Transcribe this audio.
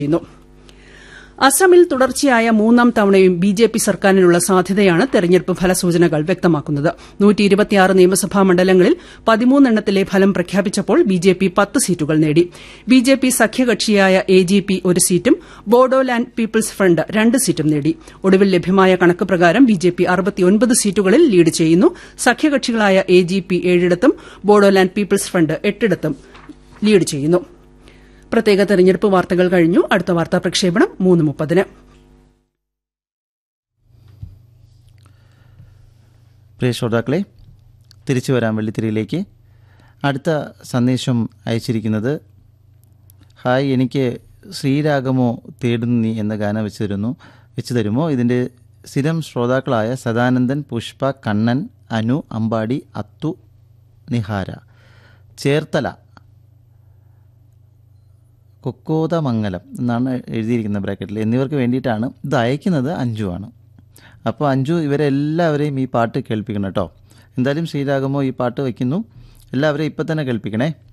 ചെയ്യുന്നു അസമിൽ തുടർച്ചയായ മൂന്നാം തവണയും ബി ജെ പി സർക്കാരിനുള്ള സാധ്യതയാണ് തെരഞ്ഞെടുപ്പ് ഫലസൂചനകൾ വ്യക്തമാക്കുന്നത് നിയമസഭാ മണ്ഡലങ്ങളിൽ പതിമൂന്നെണ്ണത്തിലെ ഫലം പ്രഖ്യാപിച്ചപ്പോൾ ബി ജെ പി പത്ത് സീറ്റുകൾ നേടി ബി ജെ പി സഖ്യകക്ഷിയായ എ ജി പി ഒരു സീറ്റും ബോഡോലാന്റ് പീപ്പിൾസ് ഫ്രണ്ട് രണ്ട് സീറ്റും നേടി ഒടുവിൽ ലഭ്യമായ കണക്ക് പ്രകാരം ബി ജെ പി സീറ്റുകളിൽ ലീഡ് ചെയ്യുന്നു സഖ്യകക്ഷികളായ എ ജി പി ഏഴിടത്തും ബോഡോലാന്റ് പീപ്പിൾസ് ഫ്രണ്ട് എട്ടിടത്തും ലീഡ് ചെയ്യുന്നു പ്രത്യേക തെരഞ്ഞെടുപ്പ് വാർത്തകൾ കഴിഞ്ഞു അടുത്ത വാർത്താ പ്രക്ഷേപണം മൂന്ന് മുപ്പതിന് പ്രിയ ശ്രോതാക്കളെ തിരിച്ചു വരാം വെള്ളിത്തിരിയിലേക്ക് അടുത്ത സന്ദേശം അയച്ചിരിക്കുന്നത് ഹായ് എനിക്ക് ശ്രീരാഗമോ തേടുന്നു നീ എന്ന ഗാനം വെച്ച് തരുന്നു വെച്ച് തരുമോ ഇതിൻ്റെ സ്ഥിരം ശ്രോതാക്കളായ സദാനന്ദൻ പുഷ്പ കണ്ണൻ അനു അമ്പാടി അത്തു നിഹാര ചേർത്തല കൊക്കോതമംഗലം എന്നാണ് എഴുതിയിരിക്കുന്നത് ബ്രാക്കറ്റിൽ എന്നിവർക്ക് വേണ്ടിയിട്ടാണ് ഇത് അയക്കുന്നത് അഞ്ജുവാണ് അപ്പോൾ അഞ്ജു ഇവരെല്ലാവരെയും ഈ പാട്ട് കേൾപ്പിക്കണം കേട്ടോ എന്തായാലും ശ്രീരാഗമോ ഈ പാട്ട് വയ്ക്കുന്നു എല്ലാവരെയും ഇപ്പം തന്നെ കേൾപ്പിക്കണേ